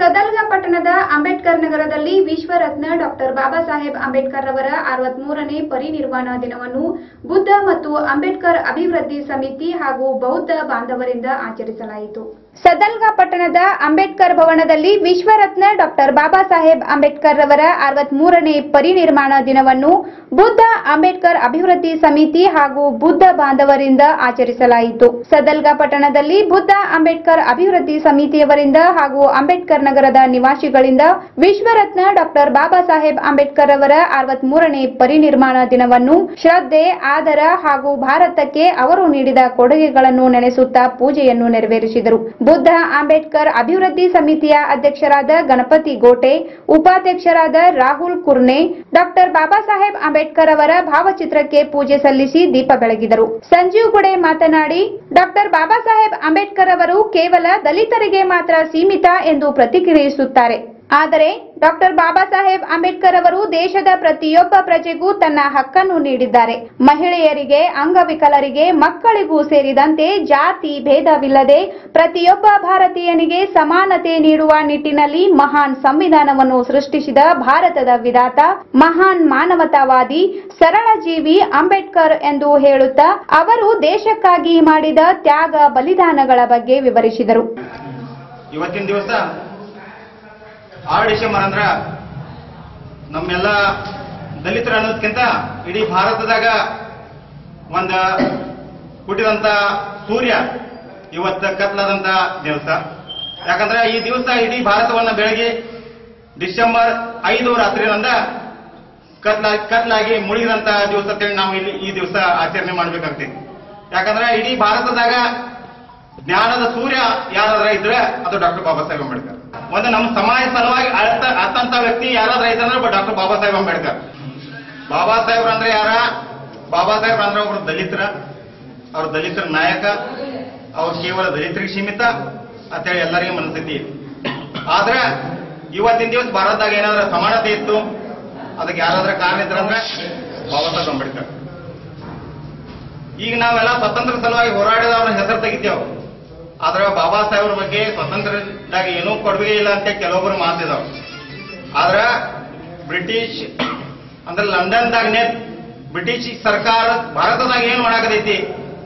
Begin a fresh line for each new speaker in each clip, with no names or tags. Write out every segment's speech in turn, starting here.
ಸದಲ್ಗ ಪಟ್ಟಣದ ಅಂಬೇಡ್ಕರ್ ನಗರದಲ್ಲಿ ವಿಶ್ವರತ್ನ ಡಾಕ್ಟರ್ ಬಾಬಾ ಸಾಹೇಬ್ ಅಂಬೇಡ್ಕರ್ ಅವರ ಅರವತ್ಮೂರನೇ ಪರಿನಿರ್ವಾಣ ದಿನವನ್ನು ಬುದ್ಧ ಮತ್ತು ಅಂಬೇಡ್ಕರ್ ಅಭಿವೃದ್ಧಿ ಸಮಿತಿ ಹಾಗೂ ಬೌದ್ಧ ಬಾಂಧವರಿಂದ ಆಚರಿಸಲಾಯಿತು ಸದಲ್ಗ ಪಟ್ಟಣದ ಅಂಬೇಡ್ಕರ್ ಭವನದಲ್ಲಿ ವಿಶ್ವರತ್ನ ಡಾಕ್ಟರ್ ಬಾಬಾ ಸಾಹೇಬ್ ಅಂಬೇಡ್ಕರ್ ಅವರ ಅರವತ್ಮೂರನೇ ಪರಿನಿರ್ಮಾಣ ದಿನವನ್ನು ಬುದ್ಧ ಅಂಬೇಡ್ಕರ್ ಅಭಿವೃದ್ಧಿ ಸಮಿತಿ ಹಾಗೂ ಬುದ್ಧ ಬಾಂಧವರಿಂದ ಆಚರಿಸಲಾಯಿತು ಸದಲ್ಗ ಪಟ್ಟಣದಲ್ಲಿ ಬುದ್ಧ ಅಂಬೇಡ್ಕರ್ ಅಭಿವೃದ್ಧಿ ಸಮಿತಿಯವರಿಂದ ಹಾಗೂ ಅಂಬೇಡ್ಕರ್ ನಗರದ ನಿವಾಸಿಗಳಿಂದ ವಿಶ್ವರತ್ನ ಡಾಕ್ಟರ್ ಬಾಬಾ ಸಾಹೇಬ್ ಅಂಬೇಡ್ಕರ್ ಅವರ ಅರವತ್ಮೂರನೇ ಪರಿನಿರ್ಮಾಣ ದಿನವನ್ನು ಶ್ರದ್ಧೆ ಆದರ ಹಾಗೂ ಭಾರತಕ್ಕೆ ಅವರು ನೀಡಿದ ಕೊಡುಗೆಗಳನ್ನು ನೆನೆಸುತ್ತಾ ಪೂಜೆಯನ್ನು ನೆರವೇರಿಸಿದರು ಬುದ್ಧ ಅಂಬೇಡ್ಕರ್ ಅಭಿವೃದ್ಧಿ ಸಮಿತಿಯ ಅಧ್ಯಕ್ಷರಾದ ಗಣಪತಿ ಗೋಟೆ ಉಪಾಧ್ಯಕ್ಷರಾದ ರಾಹುಲ್ ಕುರ್ನೆ ಡಾಕ್ಟರ್ ಬಾಬಾ ಸಾಹೇಬ್ ಅಂಬೇಡ್ಕರ್ ಅವರ ಭಾವಚಿತ್ರಕ್ಕೆ ಪೂಜೆ ಸಲ್ಲಿಸಿ ದೀಪ ಬೆಳಗಿದರು ಸಂಜೀವ್ ಗುಡೆ ಮಾತನಾಡಿ ಡಾಕ್ಟರ್ ಬಾಬಾ ಸಾಹೇಬ್ ಅಂಬೇಡ್ಕರ್ ಅವರು ಕೇವಲ ದಲಿತರಿಗೆ ಮಾತ್ರ ಸೀಮಿತ ಎಂದು ಪ್ರತಿಕ್ರಿಯಿಸುತ್ತಾರೆ ಆದರೆ ಡಾಕ್ಟರ್ ಬಾಬಾ ಸಾಹೇಬ್ ಅಂಬೇಡ್ಕರ್ ಅವರು ದೇಶದ ಪ್ರತಿಯೊಬ್ಬ ಪ್ರಜೆಗೂ ತನ್ನ ಹಕ್ಕನ್ನು ನೀಡಿದ್ದಾರೆ ಮಹಿಳೆಯರಿಗೆ ಅಂಗವಿಕಲರಿಗೆ ಮಕ್ಕಳಿಗೂ ಸೇರಿದಂತೆ ಜಾತಿ ಭೇದವಿಲ್ಲದೆ ಪ್ರತಿಯೊಬ್ಬ ಭಾರತೀಯನಿಗೆ ಸಮಾನತೆ ನೀಡುವ ನಿಟ್ಟಿನಲ್ಲಿ ಮಹಾನ್ ಸಂವಿಧಾನವನ್ನು ಸೃಷ್ಟಿಸಿದ ಭಾರತದ ವಿಧಾತ ಮಹಾನ್ ಮಾನವತಾವಾದಿ ಸರಳ ಜೀವಿ ಅಂಬೇಡ್ಕರ್ ಎಂದು ಹೇಳುತ್ತಾ ಅವರು ದೇಶಕ್ಕಾಗಿ ಮಾಡಿದ ತ್ಯಾಗ ಬಲಿದಾನಗಳ ಬಗ್ಗೆ ವಿವರಿಸಿದರು
ಇವತ್ತಿನ ದಿವಸ ಆರು ಡಿಸೆಂಬರ್ ಅಂದ್ರ ನಮ್ಮೆಲ್ಲ ದಲಿತರು ಅನ್ನೋದಕ್ಕಿಂತ ಇಡೀ ಭಾರತದಾಗ ಒಂದ ಹುಟ್ಟಿದಂತ ಸೂರ್ಯ ಇವತ್ತ ಕತ್ಲಾದಂತ ದಿವಸ ಯಾಕಂದ್ರೆ ಈ ದಿವಸ ಇಡೀ ಭಾರತವನ್ನ ಬೆಳಗ್ಗೆ ಡಿಸೆಂಬರ್ ಐದು ರಾತ್ರಿಯಿಂದ ಕತ್ಲ ಕತ್ಲಾಗಿ ಮುಳುಗಿದಂತ ದಿವಸ ಅಂತೇಳಿ ನಾವು ಇಲ್ಲಿ ಈ ದಿವಸ ಆಚರಣೆ ಮಾಡ್ಬೇಕಾಗ್ತೈತಿ ಯಾಕಂದ್ರೆ ಇಡೀ ಭಾರತದಾಗ ಜ್ಞಾನದ ಸೂರ್ಯ ಯಾರಾದ್ರ ಇದ್ರೆ ಅದು ಡಾಕ್ಟರ್ ಬಾಬಾ ಸಾಹೇಬ್ ಅಂಬೇಡ್ಕರ್ ಒಂದು ನಮ್ಮ ಸಮಾಜ ಸಲುವಾಗಿ ಅಳ್ತ ಅತ್ತಂತ ವ್ಯಕ್ತಿ ಯಾರಾದ್ರ ಐತಂದ್ರೆ ಡಾಕ್ಟರ್ ಬಾಬಾ ಸಾಹೇಬ್ ಅಂಬೇಡ್ಕರ್ ಬಾಬಾ ಸಾಹೇಬ್ರ ಅಂದ್ರೆ ಯಾರ ಬಾಬಾ ಸಾಹೇಬ್ರ ಅಂದ್ರೆ ಒಬ್ರು ದಲಿತರ ಅವ್ರ ದಲಿತರ ನಾಯಕ ಅವ್ರು ಕೇವಲ ದಲಿತರಿಗೆ ಸೀಮಿತ ಅಂತೇಳಿ ಎಲ್ಲರಿಗೂ ಮನಸ್ಥಿತಿ ಇದೆ. ಆದ್ರೆ ಇವತ್ತಿನ ದಿವಸ ಭಾರತದಾಗ ಏನಾದ್ರ ಸಮಾನತೆ ಇತ್ತು ಅದಕ್ಕೆ ಯಾರಾದ್ರ ಕಾರಣ ಇದ್ರಂದ್ರೆ ಬಾಬಾ ಸಾಹೇಬ್ ಅಂಬೇಡ್ಕರ್ ಈಗ ನಾವೆಲ್ಲ ಸ್ವತಂತ್ರ ಸಲುವಾಗಿ ಹೋರಾಡಿದವ್ರ ಹೆಸರು ತೆಗಿತೇವೆ ಆದ್ರೆ ಬಾಬಾ ಸಾಹೇಬ್ರ ಬಗ್ಗೆ ಸ್ವತಂತ್ರದಾಗ ಏನೂ ಕೊಡುಗೆ ಇಲ್ಲ ಅಂತ ಕೆಲವೊಬ್ರು ಮಾತಿದಾವ್ ಆದ್ರ ಬ್ರಿಟಿಷ್ ಅಂದ್ರೆ ಲಂಡನ್ದಾಗನೇ ಬ್ರಿಟಿಷ್ ಸರ್ಕಾರ ಭಾರತದಾಗ ಏನ್ ಮಾಡಾಕತೈತಿ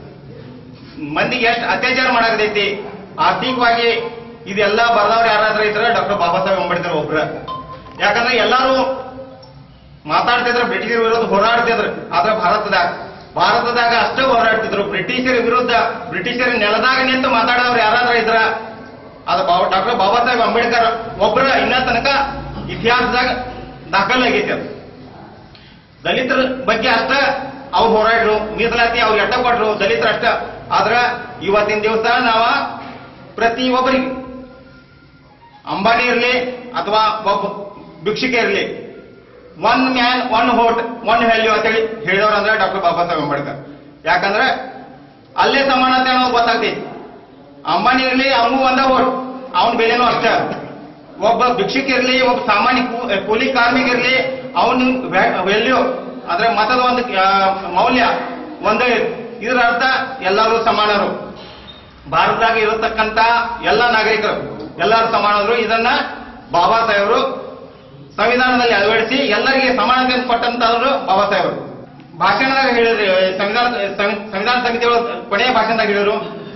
ಮಂದಿಗೆ ಎಷ್ಟು ಅತ್ಯಾಚಾರ ಮಾಡಾಕತೈತಿ ಆರ್ಥಿಕವಾಗಿ ಇದೆಲ್ಲ ಬರ್ದವ್ರು ಯಾರಾದ್ರೂ ಇದ್ರೆ ಡಾಕ್ಟರ್ ಬಾಬಾ ಸಾಹೇಬ್ ಅಂಬೇಡ್ಕರ್ ಒಬ್ರ ಯಾಕಂದ್ರೆ ಎಲ್ಲರೂ ಮಾತಾಡ್ತಿದ್ರು ಬ್ರಿಟಿಷರ ವಿರುದ್ಧ ಹೋರಾಡ್ತಿದ್ರು ಆದ್ರೆ ಭಾರತದಾಗ ಭಾರತದಾಗ ಅಷ್ಟೇ ಹೋರಾಡ್ತಿದ್ರು ಬ್ರಿಟಿಷರ ವಿರುದ್ಧ ಬ್ರಿಟಿಷರ ನೆಲದಾಗ ನಿಂತು ಮಾತಾಡೋರು ಯಾರಾದ್ರೂ ಇದ್ರ ಅದು ಡಾಕ್ಟರ್ ಬಾಬಾ ಸಾಹೇಬ್ ಅಂಬೇಡ್ಕರ್ ಒಬ್ರ ಇನ್ನ ತನಕ ಇತಿಹಾಸದಾಗ ದಾಖಲಾಗೈತಿ ಅದು ದಲಿತರ ಬಗ್ಗೆ ಅಷ್ಟ ಅವ್ರು ಹೋರಾಡ್ರು ಮೀಸಲಾತಿ ಅವ್ರಿಗೆ ಅಡ್ಡ ಕೊಟ್ರು ದಲಿತರ ಅಷ್ಟ ಆದ್ರ ಇವತ್ತಿನ ದಿವಸ ನಾವ ಪ್ರತಿ ಒಬ್ಬರಿಗೆ ಅಂಬಾನಿ ಇರಲಿ ಅಥವಾ ಒಬ್ಬ ಭಿಕ್ಷುಕ ಇರಲಿ one man one vote one value ಅಂತೇಳಿ ಹೇಳಿದವ್ರು ಅಂದ್ರೆ ಡಾಕ್ಟರ್ ಬಾಬಾ ಸಾಹೇಬ್ ಅಂಬೇಡ್ಕರ್ ಯಾಕಂದ್ರೆ ಅಲ್ಲೇ ಸಮಾನತೆ ಅನ್ನೋದು ಗೊತ್ತಾಗ್ತೈತಿ ಅಂಬಾನಿ ಇರಲಿ ಅವನು ಒಂದ ಹೋಟ್ ಅವನ ಬೆಲೆನೂ ಅಷ್ಟ ಒಬ್ಬ ಭಿಕ್ಷುಕ ಇರಲಿ ಒಬ್ಬ ಸಾಮಾನ್ಯ ಕೂ- ಕೂಲಿ ಕಾರ್ಮಿಕ ಇರಲಿ ಅವನ ವ್ಯಾಲ್ಯೂ ಅಂದ್ರೆ ಮತದ ಒಂದು ಆ, ಮೌಲ್ಯ ಒಂದೇ ಇದರ ಅರ್ಥ ಎಲ್ಲರೂ ಸಮಾನರು ಭಾರತದಾಗ ಇರತಕ್ಕಂತ ಎಲ್ಲ ನಾಗರಿಕರು ಎಲ್ಲರೂ ಸಮಾನರು ಇದನ್ನ ಬಾಬಾ ಸಾಹೇಬರು ಸಂವಿಧಾನದಲ್ಲಿ ಅಳವಡಿಸಿ ಎಲ್ಲರಿಗೆ ಸಮಾನತೆ ಕೊಟ್ಟಂತವರು ಬಾಬಾ ಸಾಹೇಬರು ಭಾಷಣದಾಗ ಹೇಳಿದ್ರಿ ಸಂವಿಧಾನ ಸಂವಿ- ಸಂವಿಧಾನ ಸಮಿತಿಗಳು ಕೊನೆಯ ಭಾಷಣದಾಗ ಹೇಳಿದ್ರು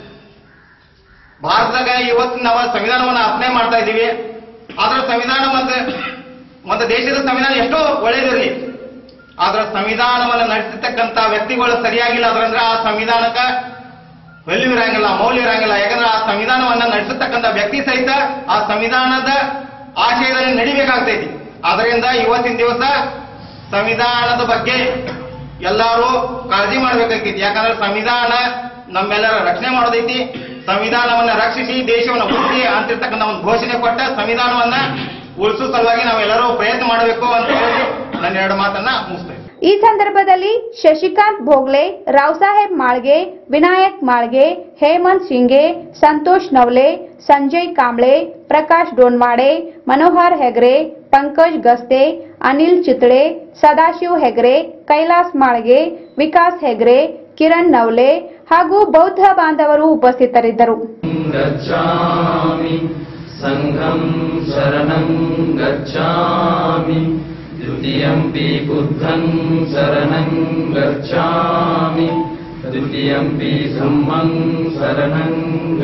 ಭಾರತದಾಗ ಇವತ್ತು ನಾವು ಸಂವಿಧಾನವನ್ನು ಅರ್ಪಣೆ ಮಾಡ್ತಾ ಇದ್ದೀವಿ ಆದ್ರೆ ಸಂವಿಧಾನ ಒಂದು ಒಂದು ದೇಶದ ಸಂವಿಧಾನ ಎಷ್ಟೋ ಒಳ್ಳೇದಿರಲಿ ಆದ್ರೆ ಸಂವಿಧಾನವನ್ನು ನಡೆಸತಕ್ಕಂತ ವ್ಯಕ್ತಿಗಳು ಸರಿಯಾಗಿಲ್ಲ ಅದ್ರಂದ್ರೆ ಆ ಸಂವಿಧಾನಕ್ಕ ವ್ಯಾಲ್ಯೂ ಇರಂಗಿಲ್ಲ ಮೌಲ್ಯ ಇರಂಗಿಲ್ಲ ಯಾಕಂದ್ರೆ ಆ ಸಂವಿಧಾನವನ್ನ ನಡೆಸತಕ್ಕಂತ ವ್ಯಕ್ತಿ ಸಹಿತ ಆ ಸಂವಿಧಾನದ ಆಶಯದಲ್ಲಿ ನಡಿಬೇಕಾಗ್ತೈತಿ ಅದರಿಂದ ಇವತ್ತಿನ ದಿವಸ ಸಂವಿಧಾನದ ಬಗ್ಗೆ ಎಲ್ಲರೂ ಕಾಳಜಿ ಮಾಡ್ಬೇಕಾಗೈತಿ ಯಾಕಂದ್ರೆ ಸಂವಿಧಾನ ನಮ್ಮೆಲ್ಲರ ರಕ್ಷಣೆ ಮಾಡೋದೈತಿ ಸಂವಿಧಾನವನ್ನ ರಕ್ಷಿಸಿ ದೇಶವನ್ನ ಉಳಿಸಿ ಅಂತಿರ್ತಕ್ಕಂಥ ಒಂದು ಘೋಷಣೆ ಕೊಟ್ಟ ಸಂವಿಧಾನವನ್ನ ಉಳಿಸೋ ಸಲುವಾಗಿ ನಾವೆಲ್ಲರೂ ಪ್ರಯತ್ನ ಮಾಡಬೇಕು ಅಂತ ಹೇಳಿ ನನ್ನ ಎರಡು ಮಾತನ್ನ ಮುಗಿಸ್ತೇನೆ
ಈ ಸಂದರ್ಭದಲ್ಲಿ ಶಶಿಕಾಂತ್ ಭೋಗ್ಲೆ ರಾವ್ ಸಾಹೇಬ್ ಮಾಳ್ಗೆ ವಿನಾಯಕ್ ಮಾಳ್ಗೆ ಹೇಮಂತ್ ಶಿಂಗೆ ಸಂತೋಷ್ ನವಲೆ ಸಂಜಯ್ ಕಾಂಬ್ಳೆ ಪ್ರಕಾಶ್ ಡೋನ್ವಾಡೆ ಮನೋಹರ್ ಹೆಗ್ರೆ ಪಂಕಜ್ ಗಸ್ತೆ ಅನಿಲ್ ಚಿತ್ಳೆ ಸದಾಶಿವ್ ಹೆಗ್ರೆ ಕೈಲಾಸ್ ಮಾಳ್ಗೆ ವಿಕಾಸ್ ಹೆಗ್ರೆ ಕಿರಣ್ ನವಲೆ ಹಾಗೂ ಬೌದ್ಧ ಬಾಂಧವರು ಉಪಸ್ಥಿತರಿದ್ದರು
गच्छामि सङ्घम् शरणम् गच्छामि द्वितीयम्पि बुद्धम् शरणम् गच्छामि द्वितीयम्पि धम्मम् शरणम्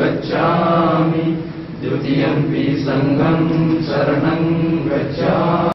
गच्छामि द्वितीयम्पि सङ्घम् शरणम् गच्छामि